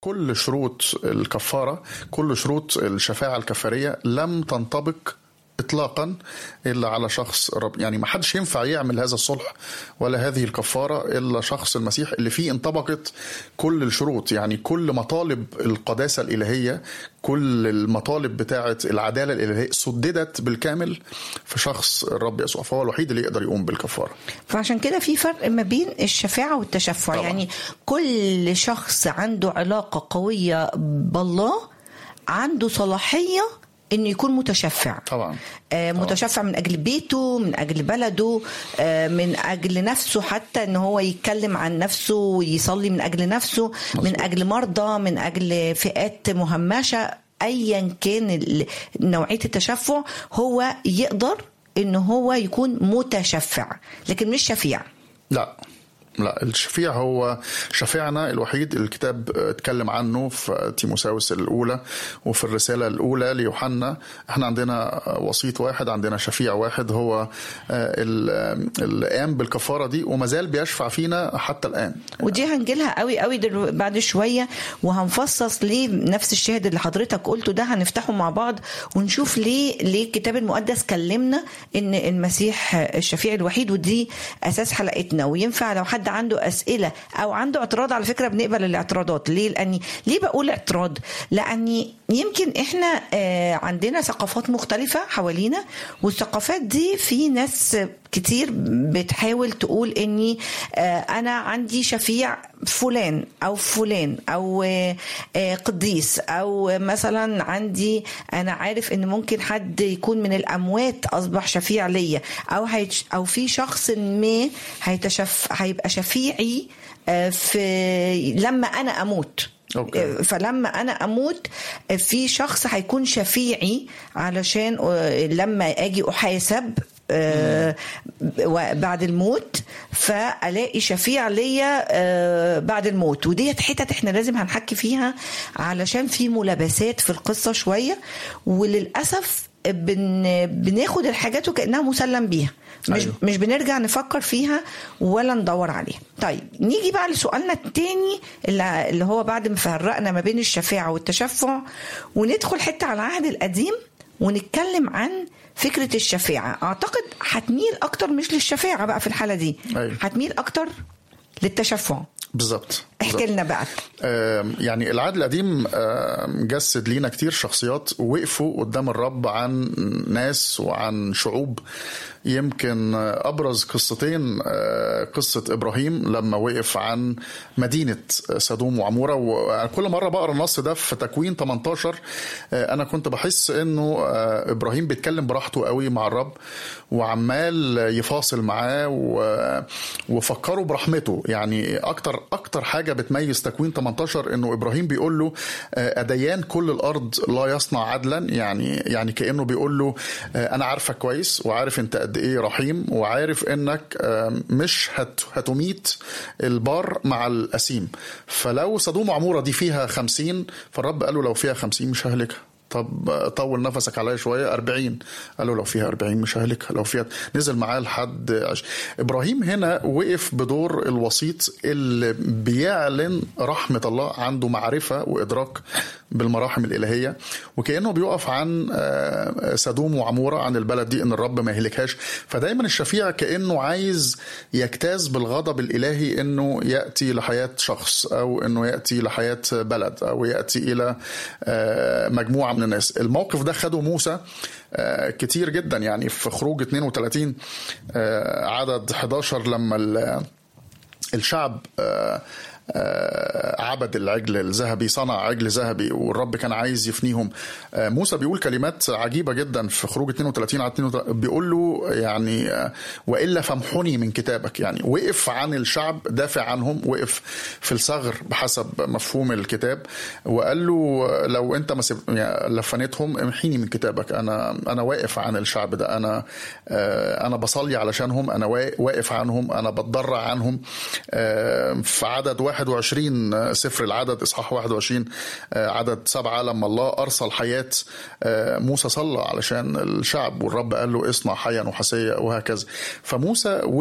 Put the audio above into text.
كل شروط الكفاره كل شروط الشفاعه الكفاريه لم تنطبق اطلاقا الا على شخص رب يعني ما حدش ينفع يعمل هذا الصلح ولا هذه الكفاره الا شخص المسيح اللي فيه انطبقت كل الشروط يعني كل مطالب القداسه الالهيه كل المطالب بتاعه العداله الالهيه سددت بالكامل في شخص الرب يسوع فهو الوحيد اللي يقدر يقوم بالكفاره فعشان كده في فرق ما بين الشفاعة والتشفع طبعا. يعني كل شخص عنده علاقة قوية بالله عنده صلاحية انه يكون متشفع طبعا آه، متشفع من اجل بيته من اجل بلده آه، من اجل نفسه حتى ان هو يتكلم عن نفسه ويصلي من اجل نفسه من اجل مرضى من اجل فئات مهمشه ايا كان ال- نوعيه التشفع هو يقدر ان هو يكون متشفع لكن مش شفيع لا لا الشفيع هو شفيعنا الوحيد الكتاب اتكلم عنه في تيموساوس الاولى وفي الرساله الاولى ليوحنا احنا عندنا وسيط واحد عندنا شفيع واحد هو آه، ال- اللي قام بالكفاره دي وما زال بيشفع فينا حتى الان ودي هنجيلها قوي قوي دلو- بعد شويه وهنفصص ليه نفس الشاهد اللي حضرتك قلته ده هنفتحه مع بعض ونشوف ليه ليه الكتاب المقدس كلمنا ان المسيح الشفيع الوحيد ودي اساس حلقتنا وينفع لو حد عنده اسئله او عنده اعتراض على فكره بنقبل الاعتراضات ليه لاني ليه بقول اعتراض لاني يمكن احنا آه، عندنا ثقافات مختلفه حوالينا والثقافات دي في ناس كتير بتحاول تقول اني آه، انا عندي شفيع فلان او فلان او آه، آه، قديس او مثلا عندي انا عارف ان ممكن حد يكون من الاموات اصبح شفيع ليا او هيتش او في شخص ما هيتشف هيبقى شفيعي آه، في لما انا اموت أوكي. فلما انا اموت في شخص هيكون شفيعي علشان آه، لما اجي احاسب آه، بعد الموت فالاقي شفيع ليا آه، بعد الموت وديت حتت احنا لازم هنحكي فيها علشان في ملابسات في القصه شويه وللاسف بن بناخد الحاجات وكانها مسلم بيها مش أيوه. مش بنرجع نفكر فيها ولا ندور عليها طيب نيجي بقى لسؤالنا التاني اللي, اللي هو بعد ما فرقنا ما بين الشفاعة والتشفع وندخل حتة على العهد القديم ونتكلم عن فكرة الشفاعة أعتقد هتميل أكتر مش للشفاعة بقى في الحالة دي أيوه. هتميل أكتر للتشفع بالظبط احكي بالظبط. لنا بقى آم، يعني العهد القديم آم، جسد لينا كتير شخصيات وقفوا قدام الرب عن ناس وعن شعوب يمكن آه، ابرز قصتين آه، قصه ابراهيم لما وقف عن مدينه سدوم وعموره وكل مره بقرا النص ده في تكوين 18 آه، انا كنت بحس انه آه، ابراهيم بيتكلم براحته قوي مع الرب وعمال يفاصل معاه و- وفكروا برحمته يعني اكتر اكتر حاجه بتميز تكوين 18 انه ابراهيم بيقول له آه، اديان كل الارض لا يصنع عدلا يعني يعني كانه بيقول له آه، انا عارفك كويس وعارف انت قد ايه رحيم وعارف انك آه، مش هت هتميت البار مع الاسيم فلو سدوم وعموره دي فيها 50 فالرب قال له لو فيها 50 مش ههلكها طب طول نفسك عليا شويه 40 قال له لو فيها 40 مش ههلكها لو فيها نزل معاه لحد عش... ابراهيم هنا وقف بدور الوسيط اللي بيعلن رحمه الله عنده معرفه وادراك بالمراحم الالهيه وكانه بيقف عن آه، سدوم وعموره عن البلد دي ان الرب ما يهلكهاش فدايما الشفيع كانه عايز يجتاز بالغضب الالهي انه ياتي لحياه شخص او انه ياتي لحياه بلد او ياتي الى آه، مجموعه من الناس الموقف ده خده موسى آه، كتير جدا يعني في خروج 32 آه، عدد 11 لما ال- الشعب آه، آه، عبد العجل الذهبي صنع عجل ذهبي والرب كان عايز يفنيهم آه، موسى بيقول كلمات عجيبه جدا في خروج 32 على 32 بيقول له يعني آه، والا فامحني من كتابك يعني وقف عن الشعب دافع عنهم وقف في الثغر بحسب مفهوم الكتاب وقال له لو انت ما سب... يعني لفنتهم امحيني من كتابك انا انا واقف عن الشعب ده انا آه، انا بصلي علشانهم انا وا- واقف عنهم انا بتضرع عنهم آه، في عدد 21 آه، سفر العدد اصحاح 21 آه، عدد سبعة لما الله ارسل حياه آه، موسى صلى علشان الشعب والرب قال له اصنع حيا وحسيه وهكذا فموسى